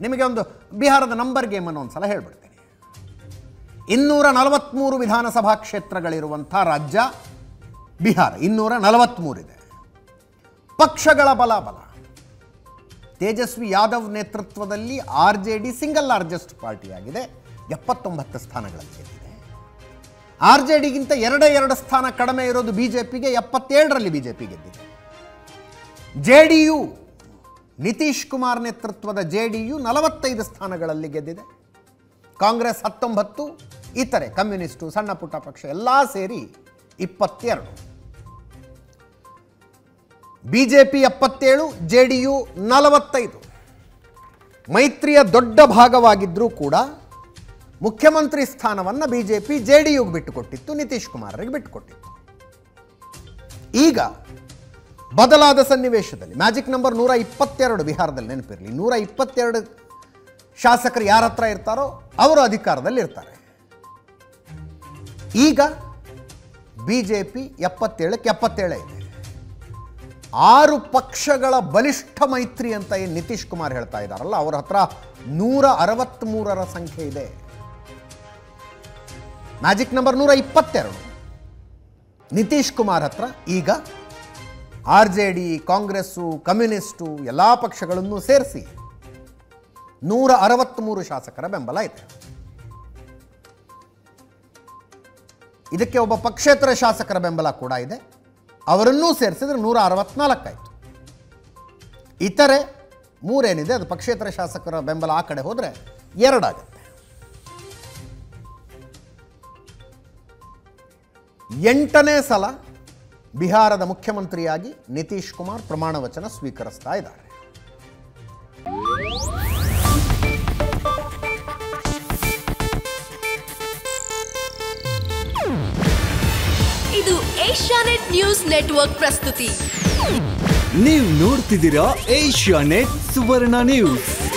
ನಿಮಗೆ ಒಂದು ಬಿಹಾರದ ನಂಬರ್ ಗೇಮ್ ಅನ್ನು ಒಂದು ಸಲ ಹೇಳ್ಬಿಡ್ತೀನಿ ಇನ್ನೂರ ನಲವತ್ತ್ಮೂರು ವಿಧಾನಸಭಾ ಕ್ಷೇತ್ರಗಳಿರುವಂಥ ರಾಜ್ಯ ಬಿಹಾರ ಇನ್ನೂರ ನಲವತ್ತ್ಮೂರಿದೆ ಪಕ್ಷಗಳ ಬಲ ಬಲ ತೇಜಸ್ವಿ ಯಾದವ್ ನೇತೃತ್ವದಲ್ಲಿ R J D single largest ಪಾರ್ಟಿಯಾಗಿದೆ ಎಪ್ಪತ್ತೊಂಬತ್ತು ಸ್ಥಾನಗಳಲ್ಲಿ ಗೆದ್ದಿದೆ ಆರ್ ಜೆ ಡಿಗಿಂತ ಎರಡೇ ಎರಡು ಸ್ಥಾನ ಕಡಿಮೆ ಇರೋದು ಬಿ ಜೆ ಪಿಗೆ ಎಪ್ಪತ್ತೇಳರಲ್ಲಿ ಬಿ ಜೆ ಪಿ ಗೆದ್ದಿದೆ J D U Nitish Kumar ನೇತೃತ್ವದ ಜೆ ಡಿ ಯು ನಲವತ್ತೈದು ಸ್ಥಾನಗಳಲ್ಲಿ ಗೆದ್ದಿದೆ ಕಾಂಗ್ರೆಸ್ ಹತ್ತೊಂಬತ್ತು ಇತರೆ ಕಮ್ಯುನಿಸ್ಟು ಸಣ್ಣ ಪುಟ್ಟ ಪಕ್ಷ ಎಲ್ಲ ಸೇರಿ ಇಪ್ಪತ್ತೆರಡು ಬಿ ಜೆ ಪಿ ಎಪ್ಪತ್ತೇಳು ಜೆ ಡಿ ಯು ನಲವತ್ತೈದು ಮೈತ್ರಿಯ ದೊಡ್ಡ ಭಾಗವಾಗಿದ್ದರೂ ಕೂಡ ಮುಖ್ಯಮಂತ್ರಿ ಸ್ಥಾನವನ್ನು B J P J D ಯುಗೆ ಬಿಟ್ಟುಕೊಟ್ಟಿತ್ತು ನಿತೀಶ್ ಕುಮಾರರಿಗೆ ಬಿಟ್ಟುಕೊಟ್ಟಿತ್ತು ಈಗ ಬದಲಾದ ಸನ್ನಿವೇಶದಲ್ಲಿ ಮ್ಯಾಜಿಕ್ ನಂಬರ್ ನೂರ ಇಪ್ಪತ್ತೆರಡು ಬಿಹಾರದಲ್ಲಿ ನೆನಪಿರಲಿ ನೂರ ಇಪ್ಪತ್ತೆರಡು ಶಾಸಕರು ಯಾರ ಹತ್ರ ಇರ್ತಾರೋ ಅವರು ಅಧಿಕಾರದಲ್ಲಿ ಇರ್ತಾರೆ ಈಗ ಬಿ ಜೆ ಪಿ ಎಪ್ಪತ್ತೇಳಕ್ಕೆ ಎಪ್ಪತ್ತೇಳೇ ಇದೆ ಆರು ಪಕ್ಷಗಳ ಬಲಿಷ್ಠ ಮೈತ್ರಿ ಅಂತ ಏನು ನಿತೀಶ್ ಕುಮಾರ್ ಹೇಳ್ತಾ ಇದ್ದಾರಲ್ಲ ಅವ್ರ ಹತ್ರ ನೂರ ಅರವತ್ತ್ಮೂರರ ಸಂಖ್ಯೆ ಇದೆ ಮ್ಯಾಜಿಕ್ ನಂಬರ್ ನೂರ ಇಪ್ಪತ್ತೆರಡು ನಿತೀಶ್ ಕುಮಾರ್ ಹತ್ರ ಈಗ R J D Congress communist ಎಲ್ಲ ಪಕ್ಷಗಳನ್ನು ಸೇರಿಸಿ ನೂರ ಅರವತ್ತ್ಮೂರು ಶಾಸಕರ ಬೆಂಬಲ ಇದೆ ಇದಕ್ಕೆ ಒಬ್ಬ ಪಕ್ಷೇತರ ಶಾಸಕರ ಬೆಂಬಲ ಕೂಡ ಇದೆ ಅವರನ್ನೂ ಸೇರಿಸಿದ್ರೆ ನೂರ ಅರವತ್ನಾಲ್ಕಾಯಿತು ಇತರೆ ಮೂರೇನಿದೆ ಅದು ಪಕ್ಷೇತರ ಶಾಸಕರ ಬೆಂಬಲ ಆ ಕಡೆ ಹೋದರೆ ಎರಡಾಗುತ್ತೆ ಎಂಟನೇ ಸಲ ಬಿಹಾರದ ಮುಖ್ಯಮಂತ್ರಿಯಾಗಿ ನಿತೀಶ್ ಕುಮಾರ್ ಪ್ರಮಾಣ ವಚನ ಸ್ವೀಕರಿಸ್ತಾ ಇದ್ದಾರೆ ಇದು ಏಷ್ಯಾನೆಟ್ ನ್ಯೂಸ್ ನೆಟ್ವರ್ಕ್ ಪ್ರಸ್ತುತಿ ನೀವು ನೋಡ್ತಿದ್ದೀರಾ ಏಷ್ಯಾ ನೆಟ್ ಸುವರ್ಣ ನ್ಯೂಸ್